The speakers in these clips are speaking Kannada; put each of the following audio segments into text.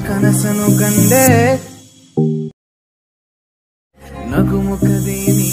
ಕನಸನು ಕಂಡೆ ನಗುಮುಖದೇನಿ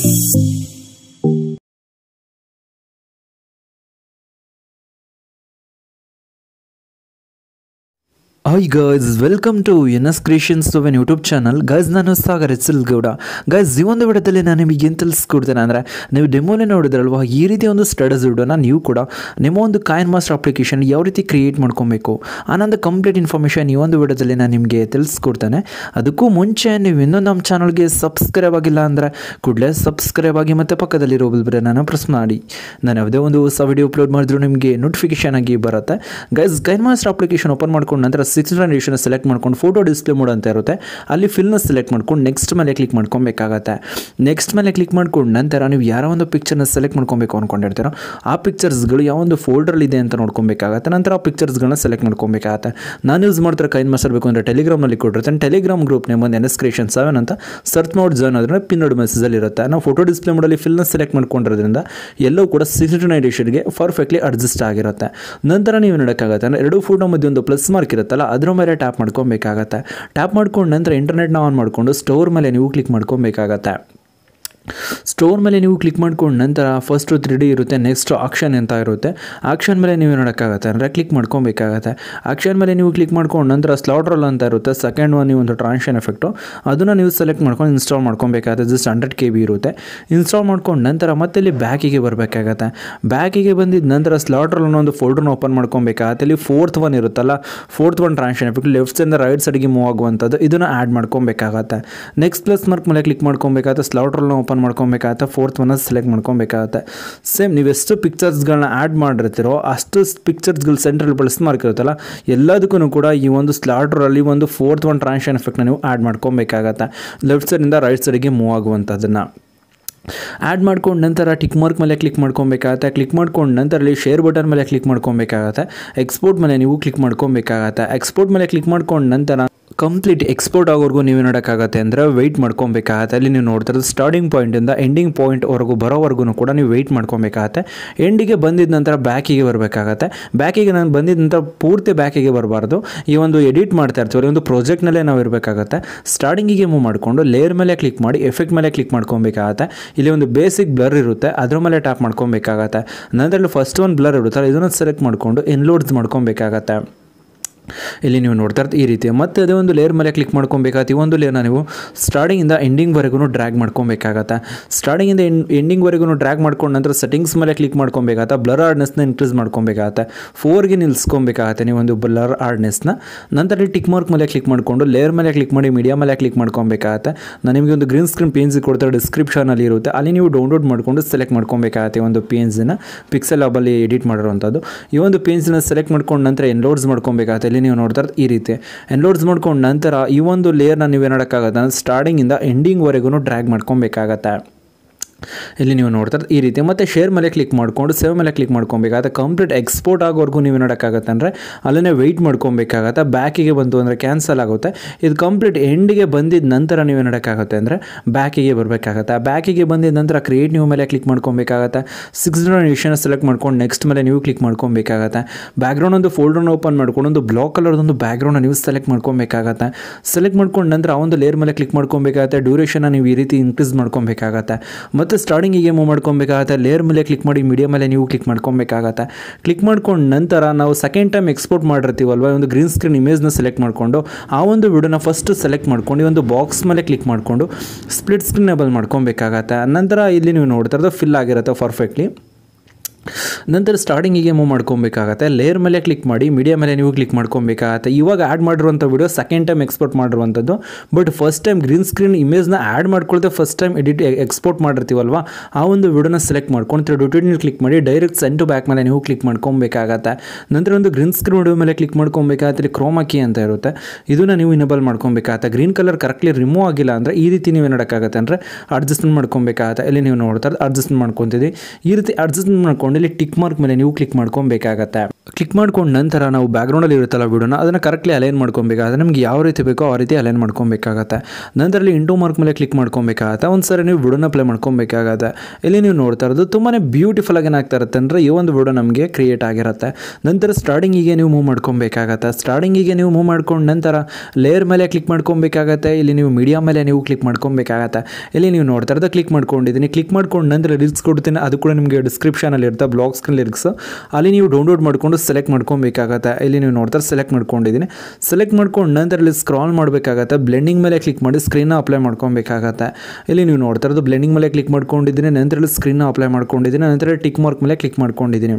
hi guys welcome to N S creations when YouTube channel guys ನಾನು Sagar H L Gowda guys ಈ ಒಂದು ವಿಡಿಯೋದಲ್ಲಿ ನಾನು ನಿಮಗೆ ಏನು ತಿಳಿಸ್ಕೊಡ್ತೇನೆ ಅಂದರೆ ನೀವು ಡೆಮೋನೇ ನೋಡಿದ್ರಲ್ವಾ ಈ ರೀತಿ ಒಂದು ಸ್ಟಡೀಸ್ ವಿಡಿಯೋನ ನೀವು ಕೂಡ ನಿಮ್ಮ ಒಂದು ಕಾಯಿನ್ ಮಾಸ್ಟರ್ ಅಪ್ಲಿಕೇಶನ್ ಯಾವ ರೀತಿ ಕ್ರಿಯೇಟ್ ಮಾಡ್ಕೊಬೇಕು ಅನ್ನೋದು ಕಂಪ್ಲೀಟ್ ಇನ್ಫಾರ್ಮೇಷನ್ ಈ ಒಂದು ವಿಡಿಯೋದಲ್ಲಿ ನಾನು ನಿಮಗೆ ತಿಳಿಸ್ಕೊಡ್ತೇನೆ ಅದಕ್ಕೂ ಮುಂಚೆ ನೀವು ಇನ್ನೂ ನಮ್ಮ ಚಾನಲ್ಗೆ ಸಬ್ಸ್ಕ್ರೈಬ್ ಆಗಿಲ್ಲ ಅಂದರೆ ಕೂಡಲೇ ಸಬ್ಸ್ಕ್ರೈಬ್ ಆಗಿ ಮತ್ತು ಪಕ್ಕದಲ್ಲಿರೋ ನಾನು ಪ್ರೆಸ್ ಮಾಡಿ ನಾನು ಯಾವುದೇ ಒಂದು ಹೊಸ ವಿಡಿಯೋ ಅಪ್ಲೋಡ್ ಮಾಡಿದ್ರು ನಿಮಗೆ ನೋಟಿಫಿಕೇಶನ್ ಆಗಿ ಬರುತ್ತೆ guys KineMaster application open ಮಾಡ್ಕೊಂಡು ನಂತರ ಸಿಕ್ಸ್ ಜನರೇಷನ್ ಸೆಲೆಕ್ಟ್ ಮಾಡ್ಕೊಂಡು ಫೋಟೋ ಡಿಸ್ಪ್ಲೇ ಮೋಡ್ ಅಂತ ಇರುತ್ತೆ ಅಲ್ಲಿ ಫಿಲ್ನ ಸೆಲೆಕ್ಟ್ ಮಾಡ್ಕೊಂಡು ನೆಕ್ಸ್ಟ್ ಮೇಲೆ ಕ್ಲಿಕ್ ಮಾಡ್ಕೊಬೇಕಾಗತ್ತೆ ನೆಕ್ಸ್ಟ್ ಮೇಲೆ ಕ್ಲಿಕ್ ಮಾಡ್ಕೊಂಡು ನಂತರ ನೀವು ಯಾರೋ ಒಂದು ಪಿಕ್ಚರ್ನ ಸೆಲೆಕ್ಟ್ ಮಾಡ್ಕೊಬೇಕು ಅಂದ್ಕೊಂಡಿರ್ತೀರೋ ಆ ಪಿಕ್ಚರ್ಸ್ಗಳು ಯಾವ ಒಂದು ಫೋಲ್ಡರ್ ಇದೆ ಅಂತ ನೋಡ್ಕೊಬೇಕಾಗತ್ತೆ ನಂತರ ಆ ಪಿಕ್ಚರ್ಸ್ಗಳನ್ನ ಸೆಲೆಕ್ಟ್ ಮಾಡ್ಕೊಬೇಕಾಗತ್ತೆ ನಾನು ಯೂಸ್ ಮಾಡ್ತಾರೆ ಕೈನ್ ಮಾಸ್ಟರ್ ಬೇಕು ಅಂದರೆ ಟೆಲಿಗ್ರಾಮಲ್ಲಿ ಕೊಟ್ಟಿರ್ತಾನೆ ಟೆಲಿಗ್ರಾಮ್ ಗ್ರೂಪ್ ನೇಮ್ ಒಂದು ಎನ್ ಎಸ್ ಕ್ರಿಯೇಷನ್ ಸೆವೆನ್ ಅಂತ ಸರ್ಚ್ ಮಾಡಿ ಜಾಯ್ನ್ ಆದ್ರೆ ಪಿನ್ನೋಡ್ ಮೆಸೇಜಲ್ಲಿ ಇರುತ್ತೆ ನಾವು ಫೋಟೋ ಡಿಸ್ಪ್ಲೇ ಮಾಡಲಿ ಫಿಲ್ನ ಸೆಲೆಕ್ಟ್ ಮಾಡ್ಕೊಂಡಿರೋದ್ರಿಂದ ಎಲ್ಲವೂ ಕೂಡ ಸಿಕ್ಸ್ಟಿ ನೈನ್ ಡಿಷನ್ಗೆ ಪರ್ಫೆಕ್ಟ್ಲಿ ಅಡ್ಜಸ್ಟ್ ಆಗಿರುತ್ತೆ ನಂತರ ನೀವು ನೋಡೋಕ್ಕಾಗತ್ತೆ ಅಂದರೆ ಎರಡು ಫೋಟೋ ಮಧ್ಯೆ ಒಂದು ಪ್ಲಸ್ ಮಾರ್ಕ್ ಇರುತ್ತಲ್ಲ ಅದ್ರ ಮೇಲೆ ಟ್ಯಾಪ್ ಮಾಡ್ಕೊಬೇಕಾಗತ್ತೆ ಟ್ಯಾಪ್ ಮಾಡ್ಕೊಂಡು ನಂತರ ಇಂಟರ್ನೆಟ್ನ ಆನ್ ಮಾಡಿಕೊಂಡು ಸ್ಟೋರ್ ಮೇಲೆ ನೀವು ಕ್ಲಿಕ್ ಮಾಡ್ಕೊಬೇಕಾಗತ್ತೆ ಸ್ಟೋರ್ ಮೇಲೆ ನೀವು ಕ್ಲಿಕ್ ಮಾಡ್ಕೊಂಡು ನಂತರ ಫಸ್ಟು ತ್ರೀ ಡಿ ಇರುತ್ತೆ ನೆಕ್ಸ್ಟ್ ಆಕ್ಷನ್ ಅಂತ ಇರುತ್ತೆ ಆಕ್ಷನ್ ಮೇಲೆ ನೀವು ನೋಡೋಕ್ಕಾಗತ್ತೆ ಅಂದರೆ ಕ್ಲಿಕ್ ಮಾಡ್ಕೊಬೇಕಾಗತ್ತೆ ಆಕ್ಷನ್ ಮೇಲೆ ನೀವು ಕ್ಲಿಕ್ ಮಾಡ್ಕೊಂಡು ನಂತರ ಸ್ಲಾಟ್ ರೋಲ್ ಅಂತ ಇರುತ್ತೆ ಸೆಕೆಂಡ್ ಒನ್ ನೀವು ಒಂದು ಟ್ರಾನ್ಷನ್ ಎಫೆಕ್ಟು ಅದನ್ನು ನೀವು ಸೆಲೆಕ್ಟ್ ಮಾಡ್ಕೊಂಡು ಇನ್ಸ್ಟಾಲ್ ಮಾಡ್ಕೊಬೇಕಾಗತ್ತೆ ಜಸ್ಟ್ ಹಂಡ್ರೆಡ್ ಕೆ ಬಿ ಇರುತ್ತೆ ಇನ್ಸ್ಟಾಲ್ ಮಾಡ್ಕೊಂಡು ನಂತರ ಮತ್ತೆ ಇಲ್ಲಿ ಬ್ಯಾಕಿಗೆ ಬರಬೇಕಾಗತ್ತೆ ಬ್ಯಾಕಿಗೆ ಬಂದಿದ್ದ ನಂತರ ಸ್ಲಾಟ್ ರೋಲ್ ಅನ್ನೋ ಒಂದು ಫೋಲ್ಡರ್ನ ಓಪನ್ ಮಾಡ್ಕೊಬೇಕಾಗತ್ತೆ ಇಲ್ಲಿ ಫೋರ್ತ್ ಒನ್ ಇರುತ್ತಲ್ಲ fourth one transition effect left ಸೈಡಿಂದ ರೈಟ್ ಸೈಡ್ಗೆ ಮೂವ್ ಆಗುವಂಥದ್ದು ಇದನ್ನು ಆ್ಯಡ್ ಮಾಡ್ಕೊಬೇಕಾಗತ್ತೆ ನೆಕ್ಸ್ಟ್ ಪ್ಲಸ್ ಮಾರ್ಕ್ ಮೇಲೆ ಕ್ಲಿಕ್ ಮಾಡ್ಕೊಬೇಕಾಗತ್ತೆ ಸ್ಲಾಟ್ ರೋಲ್ನ ಓಪನ್ ಮಾಡ್ಕೊಬೇಕಾಗತ್ತೆ ಫೋರ್ತ್ ಒನ್ನ ಸೆಲೆಕ್ಟ್ ಮಾಡ್ಕೊಬೇಕಾಗತ್ತೆ ಸೇಮ್ ನೀವು ಎಷ್ಟು ಪಿಕ್ಚರ್ಸ್ಗಳನ್ನ ಆ್ಯಡ್ ಮಾಡಿರ್ತೀರೋ ಅಷ್ಟು ಪಿಕ್ಚರ್ಸ್ಗಳು ಸೆಂಟ್ರಲ್ ಪ್ಲಸ್ ಮಾರ್ಕ್ ಇರುತ್ತಲ್ಲ ಎಲ್ಲದಕ್ಕೂ ಕೂಡ ಈ ಒಂದು ಸ್ಲಾಟ್ರಲ್ಲಿ ಒಂದು ಫೋರ್ತ್ ಒನ್ ಟ್ರಾನ್ಷನ್ ಎಫೆಕ್ಟ್ನ ನೀವು ಆ್ಯಡ್ ಮಾಡ್ಕೊಬೇಕಾಗತ್ತೆ ಲೆಫ್ಟ್ ಸೈಡಿಂದ ರೈಟ್ ಸೈಡ್ಗೆ ಮೂವ್ ಆಗುವಂಥದ್ದನ್ನು ಆ್ಯಡ್ ಮಾಡ್ಕೊಂಡು ನಂತರ ಟಿಕ್ ಮಾರ್ಕ್ ಮೇಲೆ ಕ್ಲಿಕ್ ಮಾಡ್ಕೊಬೇಕಾಗತ್ತೆ ಕ್ಲಿಕ್ ಮಾಡ್ಕೊಂಡು ನಂತರ ಅಲ್ಲಿ ಶೇರ್ ಬಟನ್ ಮೇಲೆ ಕ್ಲಿಕ್ ಮಾಡ್ಕೊಬೇಕಾಗತ್ತೆ ಎಕ್ಸ್ಪೋರ್ಟ್ ಮೇಲೆ ನೀವು ಕ್ಲಿಕ್ ಮಾಡ್ಕೊಬೇಕಾಗತ್ತೆ ಎಕ್ಸ್ಪೋರ್ಟ್ ಮೇಲೆ ಕ್ಲಿಕ್ ಮಾಡ್ಕೊಂಡು ನಂತರ ಕಂಪ್ಲೀಟ್ ಎಕ್ಸ್ಪೋರ್ಟ್ ಆಗೋವರೆಗೂ ನೀವು ನೋಡೋಕ್ಕಾಗತ್ತೆ ಅಂದರೆ ವೆಯ್ಟ್ ಮಾಡ್ಕೊಬೇಕಾಗತ್ತೆ ಅಲ್ಲಿ ನೀವು ನೋಡ್ತಾ ಇರೋದು ಸ್ಟಾರ್ಟಿಂಗ್ ಪಾಯಿಂಟಿಂದ ಎಂಡಿಂಗ್ ಪಾಯಿಂಟ್ವರೆಗೂ ಬರೋವರೆಗೂ ಕೂಡ ನೀವು ವೆಯ್ಟ್ ಮಾಡ್ಕೊಬೇಕಾಗತ್ತೆ ಎಂಡಿಗೆ ಬಂದಿದ್ದ ನಂತರ ಬ್ಯಾಕಿಗೆ ಬರಬೇಕಾಗತ್ತೆ ಬ್ಯಾಕಿಗೆ ನಾನು ಬಂದಿದ್ದ ನಂತರ ಪೂರ್ತಿ ಬ್ಯಾಕಿಗೆ ಬರಬಾರ್ದು ಈ ಒಂದು ಎಡಿಟ್ ಮಾಡ್ತಾ ಇರ್ತೀವಿ ಒಂದು ಪ್ರಾಜೆಕ್ಟ್ನಲ್ಲೇ ನಾವು ಇರಬೇಕಾಗತ್ತೆ ಸ್ಟಾರ್ಟಿಂಗಿಗೆ ಮೂವ್ ಮಾಡಿಕೊಂಡು ಲೇಯರ್ ಮೇಲೆ ಕ್ಲಿಕ್ ಮಾಡಿ ಎಫೆಕ್ಟ್ ಮೇಲೆ ಕ್ಲಿಕ್ ಮಾಡ್ಕೊಬೇಕಾಗತ್ತೆ ಇಲ್ಲಿ ಒಂದು ಬೇಸಿಕ್ ಬ್ಲರ್ ಇರುತ್ತೆ ಅದ್ರ ಮೇಲೆ ಟ್ಯಾಪ್ ಮಾಡ್ಕೊಬೇಕಾಗತ್ತೆ ನಂತರ ಫಸ್ಟ್ ಒಂದು ಬ್ಲರ್ ಇರುತ್ತಲ್ಲ ಇದನ್ನು ಸೆಲೆಕ್ಟ್ ಮಾಡಿಕೊಂಡು ಇನ್ಲೋಡ್ಸ್ ಮಾಡ್ಕೊಬೇಕಾಗತ್ತೆ ಇಲ್ಲಿ ನೀವು ನೋಡ್ತಾ ಇರ್ತೀವಿ ಈ ರೀತಿ ಮತ್ತೆ ಅದೇ ಒಂದು ಲೇಯರ್ ಮೇಲೆ ಕ್ಲಿಕ್ ಮಾಡ್ಕೊಬೇಕಾಗತ್ತೆ ಈ ಒಂದು ಲೇಯರ್ನ ನೀವು ಸ್ಟಾರ್ಟಿಂಗಿಂದ ಎಂಡಿಂಗ್ವರೆಗೂ ಡ್ರ್ಯಾಗ್ ಮಾಡ್ಕೊಬೇಕಾಗತ್ತೆ ಸ್ಟಾರ್ಟಿಂಗಿಂದ ಎಂಡಿಂಗ್ವರೆಗೂ ಡ್ರ್ಯಾಗ್ ಮಾಡ್ಕೊಂಡು ನಂತರ ಸೆಟ್ಟಿಂಗ್ಸ್ ಮೇಲೆ ಕ್ಲಿಕ್ ಮಾಡ್ಕೊಬೇಕಾಗತ್ತೆ ಬ್ಲರ್ ಆರ್ಡ್ನೆಸ್ನ ಇನ್ಕ್ರೀಸ್ ಮಾಡ್ಕೊಬೇಕಾಗತ್ತೆ ಫೋರ್ಗೆ ನಿಲ್ಸ್ಕೊಬೇಕಾಗತ್ತೆ ನೀವು ಒಂದು ಬ್ಲರ್ ಆರ್ಡ್ನೆಸ್ನ ನಂತರ ಟಿಕ್ ಮಾರ್ಕ್ ಮೇಲೆ ಕ್ಲಿಕ್ ಮಾಡಿಕೊಂಡು ಲೇಯರ್ ಮೇಲೆ ಕ್ಲಿಕ್ ಮಾಡಿ ಮೀಡಿಯಾ ಮೇಲೆ ಕ್ಲಿಕ್ ಮಾಡ್ಕೊಬೇಕಾಗತ್ತೆ ನಾನು ನಿಮಗೆ ಒಂದು ಗ್ರೀನ್ ಸ್ಕ್ರೀನ್ ಪೇನ್ಸ್ ಕೊಡ್ತಾರೆ ಡಿಸ್ಕ್ರಿಪ್ಷನಲ್ಲಿ ಇರುತ್ತೆ ಅಲ್ಲಿ ನೀವು ಡೌನ್ಲೋಡ್ ಮಾಡಿಕೊಂಡು ಸೆಲೆಕ್ಟ್ ಮಾಡ್ಕೊಬೇಕಾಗತ್ತೆ ಒಂದು ಪೇನ್ಸನ್ನ ಪಿಕ್ಸೆಲ್ ಹಬ್ಬಲ್ಲಿ ಎಡಿಟ್ ಮಾಡಿರೋವಂಥದ್ದು ಈ ಒಂದು ಪೇನ್ಸನ್ನ ಸೆಲೆಕ್ಟ್ ಮಾಡ್ಕೊಂಡು ನಂತರ ಎನ್ಲೋಡ್ಸ್ ಮಾಡ್ಕೊಬೇಕಾಗತ್ತೆ ಇಲ್ಲಿ ನೀವು ನೋಡ್ತಾ ಇರೋದು ಈ ರೀತಿ ಎನ್ಲೋಡ್ಸ್ ಮಾಡ್ಕೊಂಡು ನಂತರ ಈ ಒಂದು ಲೇಯರ್ನ ನೀವು ಏನಾಡೋಕ್ಕಾಗತ್ತೆ ಅಂದರೆ ಸ್ಟಾರ್ಟಿಂಗಿಂದ ಎಂಡಿಂಗ್ವರೆಗೂ ಡ್ರ್ಯಾಗ್ ಮಾಡ್ಕೊಬೇಕಾಗತ್ತೆ ಇಲ್ಲಿ ನೀವು ನೋಡ್ತಾ ಇರೋದು ಈ ರೀತಿ ಮತ್ತು ಶೇರ್ ಮೇಲೆ ಕ್ಲಿಕ್ ಮಾಡಿಕೊಂಡು ಸೇವ್ ಮೇಲೆ ಕ್ಲಿಕ್ ಮಾಡ್ಕೊಬೇಕಾಗತ್ತೆ ಕಂಪ್ಲೀಟ್ ಎಕ್ಸ್ಪೋರ್ಟ್ ಆಗೋವರೆಗೂ ನೀವು ನೋಡೋಕ್ಕಾಗತ್ತೆ ಅಂದರೆ ಅಲ್ಲೇ ವೆಯ್ಟ್ ಮಾಡ್ಕೊಬೇಕಾಗತ್ತೆ ಬ್ಯಾಕಿಗೆ ಬಂತು ಅಂದರೆ ಕ್ಯಾನ್ಸಲ್ ಆಗುತ್ತೆ ಇದು ಕಂಪ್ಲೀಟ್ ಎಂಡಿಗೆ ಬಂದಿದ್ದ ನಂತರ ನೀವು ನೋಡೋಕ್ಕಾಗತ್ತೆ ಅಂದರೆ ಬ್ಯಾಕಿಗೆ ಬರಬೇಕಾಗತ್ತೆ ಬ್ಯಾಕಿಗೆ ಬಂದಿದ್ದ ನಂತರ ಕ್ರಿಯೇಟ್ ನೀವು ಮೇಲೆ ಕ್ಲಿಕ್ ಮಾಡ್ಕೊಬೇಕಾಗತ್ತೆ ಸಿಕ್ಸ್ ವಿಷಯನ ಸೆಲೆಕ್ಟ್ ಮಾಡ್ಕೊಂಡು ನೆಕ್ಸ್ಟ್ ಮೇಲೆ ನೀವು ಕ್ಲಿಕ್ ಮಾಡ್ಕೊಬೇಕಾಗತ್ತೆ ಬ್ಯಾಕ್ಗ್ರೌಂಡ್ ಒಂದು ಫೋಲ್ಡರ್ನ ಓಪನ್ ಮಾಡ್ಕೊಂಡು ಒಂದು ಬ್ಲಾಕ್ ಕಲರ್ದೊಂದು ಬ್ಯಾಕ್ಗ್ರೌಂಡ್ ನೀವು ಸೆಲೆಕ್ಟ್ ಮಾಡ್ಕೊಬೇಕಾಗತ್ತೆ ಸೆಲೆಕ್ಟ್ ಮಾಡ್ಕೊಂಡು ನಂತರ ಆ ಒಂದು ಲೇಯರ್ ಮೇಲೆ ಕ್ಲಿಕ್ ಮಾಡ್ಕೊಬೇಕಾಗತ್ತೆ ಡ್ಯೂರೇಷನ್ನ ನೀವು ಈ ರೀತಿ ಇನ್ಕ್ರೀಸ್ ಮಾಡ್ಕೊಬೇಕಾಗತ್ತೆ ಮತ್ತು ಸ್ಟಾರ್ಟಿಂಗಿಗೆ ಮೂವ್ ಮಾಡ್ಕೊಬೇಕಾಗತ್ತೆ ಲೇಯರ್ ಮೇಲೆ ಕ್ಲಿಕ್ ಮಾಡಿ ಮೀಡಿಯಾ ಮೇಲೆ ನೀವು ಕ್ಲಿಕ್ ಮಾಡ್ಕೊಬೇಕಾಗತ್ತೆ ಕ್ಲಿಕ್ ಮಾಡ್ಕೊಂಡು ನಂತರ ನಾವು ಸೆಕೆಂಡ್ ಟೈಮ್ ಎಕ್ಸ್ಪೋರ್ಟ್ ಮಾಡಿರ್ತೀವಲ್ವ ಒಂದು ಗ್ರೀನ್ ಸ್ಕ್ರೀನ್ ಇಮೇಜ್ನ ಸೆಲೆಕ್ಟ್ ಮಾಡಿಕೊಂಡು ಆ ಒಂದು ವಿಡಿಯೋನ ಫಸ್ಟ್ ಸೆಲೆಕ್ಟ್ ಮಾಡ್ಕೊಂಡು ಈ ಒಂದು ಬಾಕ್ಸ್ ಮೇಲೆ ಕ್ಲಿಕ್ ಮಾಡಿಕೊಂಡು ಸ್ಪ್ಲಿಟ್ ಸ್ಕ್ರೀನೇಬಲ್ ಮಾಡ್ಕೊಬೇಕಾಗತ್ತೆ ನಂತರ ಇಲ್ಲಿ ನೀವು ನೋಡ್ತಾ ಇರೋದು ಫಿಲ್ ಆಗಿರುತ್ತೆ ಪರ್ಫೆಕ್ಟ್ಲಿ ನಂತರ ಸ್ಟಾರ್ಟಿಂಗಿಗೆ ಮೂವ್ ಮಾಡ್ಕೊಬೇಕಾಗತ್ತೆ ಲೇಯರ್ ಮೇಲೆ ಕ್ಲಿಕ್ ಮಾಡಿ ಮೀಡಿಯಾ ಮೇಲೆ ನೀವು ಕ್ಲಿಕ್ ಮಾಡ್ಕೊಬೇಕಾಗತ್ತೆ ಇವಾಗ ಆ್ಯಡ್ ಮಾಡಿರುವಂಥ ವಿಡಿಯೋ ಸೆಕೆಂಡ್ ಟೈಮ್ ಎಕ್ಸ್ಪೋರ್ಟ್ ಮಾಡಿರುವಂಥದ್ದು but first time green screen ಇಮೇಜ್ನ ಆ್ಯಡ್ ಮಾಡ್ಕೊಳ್ದೆ ಫಸ್ಟ್ ಟೈಮ್ ಎಡಿಟ್ ಎಕ್ಸ್ಪೋರ್ಟ್ ಮಾಡಿರ್ತೀವಲ್ವ ಆ ಒಂದು ವಿಡಿಯೋನ ಸೆಲೆಕ್ಟ್ ಮಾಡ್ಕೊಂಡು ಡ್ಯೂಟಿನ ಕ್ಲಿಕ್ ಮಾಡಿ ಡೈರೆಕ್ಟ್ ಸೆಂಡ್ ಟು ಬ್ಯಾಕ್ ಮೇಲೆ ನೀವು ಕ್ಲಿಕ್ ಮಾಡ್ಕೊಬೇಕಾಗತ್ತೆ ನಂತರ ಒಂದು ಗ್ರೀನ್ ಸ್ಕ್ರೀನ್ ವಿಡಿಯೋ ಮೇಲೆ ಕ್ಲಿಕ್ ಮಾಡ್ಕೊಬೇಕಾಗತ್ತೆ ಇಲ್ಲಿ ಕ್ರೋಮಾಕಿ ಅಂತ ಇರುತ್ತೆ ಇದನ್ನು ನೀವು ಇನೇಬಲ್ ಮಾಡ್ಕೊಬೇಕಾಗತ್ತೆ ಗ್ರೀನ್ ಕಲರ್ ಕರೆಕ್ಟ್ಲಿ ರಿಮೂವ್ ಆಗಿಲ್ಲ ಅಂದರೆ ಈ ರೀತಿ ನೀವು ಏನಾಡೋಕ್ಕಾಗತ್ತೆ ಅಂದರೆ ಅಡ್ಜಸ್ಟ್ಮೆಂಟ್ ಮಾಡ್ಕೊಬೇಕಾಗತ್ತೆ ಇಲ್ಲಿ ನೀವು ನೋಡ್ತಾ ಅಡ್ಜಸ್ಟ್ಮೆಂಟ್ ಮಾಡ್ಕೊತಿದ್ವಿ ಈ ರೀತಿ ಅಡ್ಜಸ್ಟ್ಮೆಂಟ್ ಮಾಡ್ಕೊಂಡು ಮಾಡ್ಕೊಂಡು ಇಲ್ಲಿ ಟಿಕ್ ಮಾರ್ಕ್ ಮೇಲೆ ನೀವು ಕ್ಲಿಕ್ ಮಾಡ್ಕೊಬೇಕಾಗತ್ತೆ ಕ್ಲಿಕ್ ಮಾಡ್ಕೊಂಡು ನಂತರ ನಾವು ಬ್ಯಾಕ್ಗ್ರೌಂಡಲ್ಲಿ ಇರುತ್ತಲ್ಲ ವಿಡಿಯೋನ ಅದನ್ನು ಕರೆಕ್ಟ್ಲಿ ಅಲೈನ್ ಮಾಡ್ಕೊಬೇಕಾಗತ್ತೆ ನಮ್ಗೆ ಯಾವ ರೀತಿ ಬೇಕೋ ಆ ರೀತಿ ಅಲೈನ್ ಮಾಡ್ಕೊಬೇಕಾಗತ್ತೆ ನಂತರ ಇಲ್ಲಿ ಇಂಟು ಮಾರ್ಕ್ ಮೇಲೆ ಕ್ಲಿಕ್ ಮಾಡ್ಕೊಬೇಕಾಗತ್ತೆ ಒಂದು ಸರಿ ನೀವು ವಿಡಿಯೋನ ಪ್ಲೇ ಮಾಡ್ಕೊಬೇಕಾಗತ್ತೆ ಇಲ್ಲಿ ನೀವು ನೋಡ್ತಾ ಇರೋದು ತುಂಬಾ ಬ್ಯೂಟಿಫುಲ್ ಆಗಿ ಏನಾಗ್ತಾ ಇರುತ್ತೆ ಅಂದರೆ ಈ ಒಂದು ವಿಡಿಯೋ ನಮಗೆ ಕ್ರಿಯೇಟ್ ಆಗಿರುತ್ತೆ ನಂತರ ಸ್ಟಾರ್ಟಿಂಗಿಗೆ ನೀವು ಮೂವ್ ಮಾಡ್ಕೊಬೇಕಾಗತ್ತೆ ಸ್ಟಾರ್ಟಿಂಗಿಗೆ ನೀವು ಮೂವ್ ಮಾಡ್ಕೊಂಡು ನಂತರ ಲೇಯರ್ ಮೇಲೆ ಕ್ಲಿಕ್ ಮಾಡ್ಕೊಬೇಕಾಗತ್ತೆ ಇಲ್ಲಿ ನೀವು ಮೀಡಿಯಾ ಮೇಲೆ ನೀವು ಕ್ಲಿಕ್ ಮಾಡ್ಕೊಬೇಕಾಗತ್ತೆ ಇಲ್ಲಿ ನೀವು ನೋಡ್ತಾ ಇರೋದು ಕ್ಲಿಕ್ ಮಾಡ್ಕೊಂಡಿದ್ದೀನಿ ಕ್ಲಿಕ್ ಮಾಡ್ಕೊಂಡು ನಂತರ ಲಿರಿಕ್ಸ್ ಕೊಡ್ತೀನಿ ಅದು ಕೂಡ ನಿಮಗೆ ಡಿಸ್ಕ್ರಿಪ್ಷನಲ್ಲಿ ಇರುತ್ತೆ ಬ್ಲಾಗ್ಸ್ ಲಿರಿಕ್ಸ್ ಅಲ್ಲಿ ನೀವು ಡೌನ್ಲೋಡ್ ಮಾಡ್ಕೊಂಡು ಸೆಲೆಕ್ಟ್ ಮಾಡ್ಕೊಬೇಕಾಗತ್ತೆ ಇಲ್ಲಿ ನೀವು ನೋಡ್ತಾರೆ ಸೆಲೆಕ್ಟ್ ಮಾಡ್ಕೊಂಡಿದ್ದೀನಿ ಸೆಲೆಕ್ಟ್ ಮಾಡ್ಕೊಂಡು ನಂತರ ಇಲ್ಲಿ ಸ್ಕ್ರಾಲ್ ಮಾಡಬೇಕಾಗತ್ತೆ ಬ್ಲೆಂಡಿಂಗ್ ಮೇಲೆ ಕ್ಲಿಕ್ ಮಾಡಿ ಸ್ಕ್ರೀನ್ನ ಅಪ್ಲೈ ಮಾಡ್ಕೊಬೇಕಾಗತ್ತೆ ಇಲ್ಲಿ ನೀವು ನೋಡ್ತಾ ಇರೋದು ಬ್ಲೆಂಡಿಂಗ್ ಮೇಲೆ ಕ್ಲಿಕ್ ಮಾಡ್ಕೊಂಡಿದ್ದೀನಿ ನಂತರ ಇಲ್ಲಿ ಸ್ಕ್ರೀನ್ನ ಅಪ್ಲೈ ಮಾಡ್ಕೊಂಡಿದ್ದೀನಿ ನಂತರ ಟಿಕ್ ಮಾರ್ಕ್ ಮೇಲೆ ಕ್ಲಿಕ್ ಮಾಡ್ಕೊಂಡಿದ್ದೀನಿ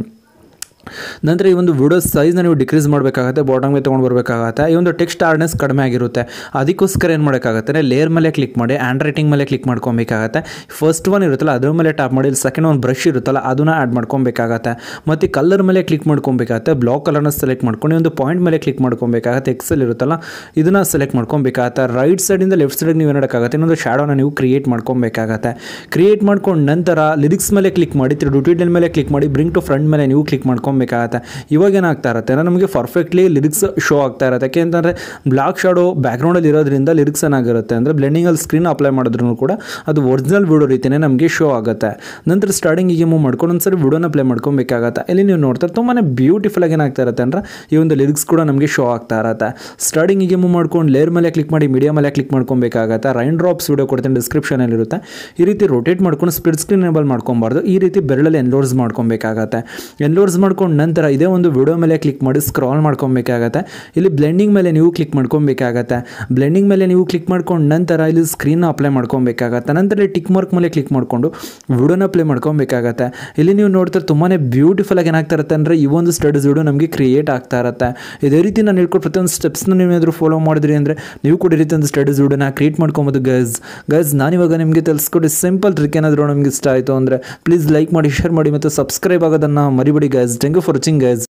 ನಂತರ ಈ ಒಂದು ವಿಡಿಯೋ ಸೈಜ್ನ ನೀವು ಡಿಕ್ರೀಸ್ ಮಾಡಬೇಕಾಗತ್ತೆ ಬಾಟಮ್ಗೆ ತೊಗೊಂಡು ಬರಬೇಕಾಗತ್ತೆ ಈ ಒಂದು ಟೆಕ್ಸ್ಟ್ ಹಾರ್ಡ್ನೆಸ್ ಕಡಿಮೆ ಆಗಿರುತ್ತೆ ಅದಕ್ಕೋಸ್ಕರ ಏನು ಮಾಡೋಕ್ಕಾಗತ್ತೆ ಲೇಯರ್ ಮೇಲೆ ಕ್ಲಿಕ್ ಮಾಡಿ ಹ್ಯಾಂಡ್ ರೈಟಿಂಗ್ ಮೇಲೆ ಕ್ಲಿಕ್ ಮಾಡ್ಕೊಬೇಕಾಗತ್ತೆ ಫಸ್ಟ್ ಒನ್ ಇರುತ್ತಲ್ಲ ಅದ್ರ ಮೇಲೆ ಟ್ಯಾಪ್ ಮಾಡಿ ಇಲ್ಲಿ ಸೆಕೆಂಡ್ ಒಂದು ಬ್ರಷ್ ಇರುತ್ತಲ್ಲ ಅದನ್ನ ಆ್ಯಡ್ ಮಾಡ್ಕೊಬೇಕಾಗತ್ತೆ ಮತ್ತು ಕಲರ್ ಮೇಲೆ ಕ್ಲಿಕ್ ಮಾಡ್ಕೊಬೇಕಾಗತ್ತೆ ಬ್ಲಾಕ್ ಕಲರ್ನ ಸೆಲೆಕ್ಟ್ ಮಾಡ್ಕೊಂಡು ಈ ಒಂದು ಪಾಯಿಂಟ್ ಮೇಲೆ ಕ್ಲಿಕ್ ಮಾಡ್ಕೊಬೇಕಾಗತ್ತೆ ಎಕ್ಸೆಲ್ ಇರುತ್ತಲ್ಲ ಇದನ್ನು ಸೆಲೆಕ್ಟ್ ಮಾಡ್ಕೊಬೇಕಾಗತ್ತೆ ರೈಟ್ ಸೈಡಿಂದ ಲೆಫ್ಟ್ ಸೈಡಿಗೆ ನೀವು ಏನಾಡೋಕ್ಕಾಗತ್ತೆ ಇನ್ನೊಂದು ಶಾಡೋನ ನೀವು ಕ್ರಿಯೇಟ್ ಮಾಡ್ಕೊಬೇಕಾಗತ್ತೆ ಕ್ರಿಯೇಟ್ ಮಾಡ್ಕೊಂಡು ನಂತರ ಲಿರಿಕ್ಸ್ ಮೇಲೆ ಕ್ಲಿಕ್ ಮಾಡಿ ಡ್ಯೂಟಿಡಲ್ ಮೇಲೆ ಕ್ಲಿಕ್ ಮಾಡಿ ಬ್ರಿಂಗ್ ಟು ಫ್ರಂಟ್ ಮೇಲೆ ನೀವು ಕ್ಲಿಕ್ ಮಾಡ್ಕೊಬೇಕಾಗತ್ತೆ ಇವಾಗ ಏನಾಗ್ತಾ ಇರುತ್ತೆ ಅಂದರೆ ನಮಗೆ ಪರ್ಫೆಕ್ಟ್ಲಿ ಲಿರಿಕ್ಸ್ ಶೋ ಆಗ್ತಾ ಇರುತ್ತೆ ಯಾಕೆಂತಂದರೆ ಬ್ಲಾಕ್ ಶಾಡೋ ಬ್ಯಾಕ್ಗ್ರೌಂಡಲ್ಲಿ ಇರೋದ್ರಿಂದ ಲಿರಿಕ್ಸ್ ಏನಾಗಿರುತ್ತೆ ಅಂದರೆ ಬ್ಲೆಂಡಿಂಗಲ್ಲಿ ಸ್ಕ್ರೀನ್ ಅಪ್ಲೈ ಮಾಡಿದ್ರು ಕೂಡ ಅದು ಒರಿಜಿನಲ್ ವಿಡಿಯೋ ರೀತಿಯೇ ನಮಗೆ ಶೋ ಆಗುತ್ತೆ ನಂತರ ಸ್ಟಾರ್ಟಿಂಗಿಗೆ ಮೂವ್ ಮಾಡ್ಕೊಂಡು ಒಂದ್ಸರಿ ವಿಡಿಯೋನ ಪ್ಲೇ ಮಾಡ್ಕೊಬೇಕಾಗತ್ತೆ ಇಲ್ಲಿ ನೀವು ನೋಡ್ತಾರೆ ತುಂಬಾ ಬ್ಯೂಟಿಫುಲ್ ಆಗಿ ಏನಾಗ್ತಾ ಇರುತ್ತೆ ಅಂದರೆ ಈ ಒಂದು ಲಿರಿಕ್ಸ್ ಕೂಡ ನಮಗೆ ಶೋ ಆಗ್ತಾ ಇರುತ್ತೆ ಸ್ಟಾರ್ಟಿಂಗಿಗೆ ಮೂವ್ ಮಾಡ್ಕೊಂಡು ಲೇಯರ್ ಮೇಲೆ ಕ್ಲಿಕ್ ಮಾಡಿ ಮೀಡಿಯಾ ಮೇಲೆ ಕ್ಲಿಕ್ ಮಾಡ್ಕೊಬೇಕಾಗತ್ತೆ ರೈನ್ ಡ್ರಾಪ್ಸ್ ವಿಡಿಯೋ ಕೊಡ್ತೀನಿ ಡಿಸ್ಕ್ರಿಪ್ಷನಲ್ಲಿ ಇರುತ್ತೆ ಈ ರೀತಿ ರೊಟೇಟ್ ಮಾಡ್ಕೊಂಡು ಸ್ಪಿಡ್ ಸ್ಕ್ರೀನ್ ಎನೇಬಲ್ ಮಾಡ್ಕೊಬಾರ್ದು ಈ ರೀತಿ ಬೆರಳಲ್ಲಿ ಎನ್ಲೋರ್ಸ್ ಮಾಡ್ಕೊಬೇಕಾಗತ್ತೆ ಎನ್ಲೋರ್ಸ್ ಮಾಡ್ಕೊಂಡು ನಂತರ ಇದೇ ಒಂದು ವಿಡಿಯೋ ಮೇಲೆ ಕ್ಲಿಕ್ ಮಾಡಿ ಸ್ಕ್ರಾಲ್ ಮಾಡ್ಕೊಬೇಕಾಗತ್ತೆ ಇಲ್ಲಿ ಬ್ಲೆಂಡಿಂಗ್ ಮೇಲೆ ನೀವು ಕ್ಲಿಕ್ ಮಾಡ್ಕೊಬೇಕಾಗತ್ತೆ ಬ್ಲೆಂಡಿಂಗ್ ಮೇಲೆ ನೀವು ಕ್ಲಿಕ್ ಮಾಡ್ಕೊಂಡು ನಂತರ ಇಲ್ಲಿ ಸ್ಕ್ರೀನ್ ಅಪ್ಲೈ ಮಾಡ್ಕೊಬೇಕಾಗತ್ತೆ ನಂತರ ಇಲ್ಲಿ ಟಿಕ್ ಮಾರ್ಕ್ ಮೇಲೆ ಕ್ಲಿಕ್ ಮಾಡಿಕೊಂಡು ವಿಡಿಯೋನ ಪ್ಲೇ ಮಾಡ್ಕೊಬೇಕಾಗತ್ತೆ ಇಲ್ಲಿ ನೀವು ನೋಡ್ತಾರೆ ತುಂಬಾ ಬ್ಯೂಟಿಫುಲ್ ಆಗಿ ಏನಾಗ್ತಾ ಇರುತ್ತೆ ಅಂದರೆ ಈ ಒಂದು ಸ್ಟಡೀಸ್ ವಿಡಿಯೋ ನಮಗೆ ಕ್ರಿಯೇಟ್ ಆಗ್ತಾ ಇರುತ್ತೆ ಇದೇ ರೀತಿ ನಾನು ಹೇಳ್ಕೊಟ್ಟು ಪ್ರತಿಯೊಂದು ಸ್ಟೆಪ್ಸ್ನ ನೀವೇನಾದರೂ ಫಾಲೋ ಮಾಡಿದ್ರಿ ಅಂದರೆ ನೀವು ಕೂಡ ಈ ರೀತಿ ಒಂದು ಸ್ಟಡೀಸ್ ವಿಡಿಯೋನ ಕ್ರಿಯೇಟ್ ಮಾಡ್ಕೊಬೋದು ಗೈಸ್ ಗೈಸ್ ನಾನಿವಾಗ ನಿಮಗೆ ತಿಳಿಸ್ಕೊಡಿ ಸಿಂಪಲ್ ಟ್ರಿಕ್ ಏನಾದರೂ ನಮಗೆ ಇಷ್ಟ ಆಯಿತು ಅಂದರೆ ಪ್ಲೀಸ್ ಲೈಕ್ ಮಾಡಿ ಶೇರ್ ಮಾಡಿ ಮತ್ತು ಸಬ್ಸ್ಕ್ರೈಬ್ ಆಗೋದನ್ನು ಮರಿಬೇಡಿ guys thank you for watching guys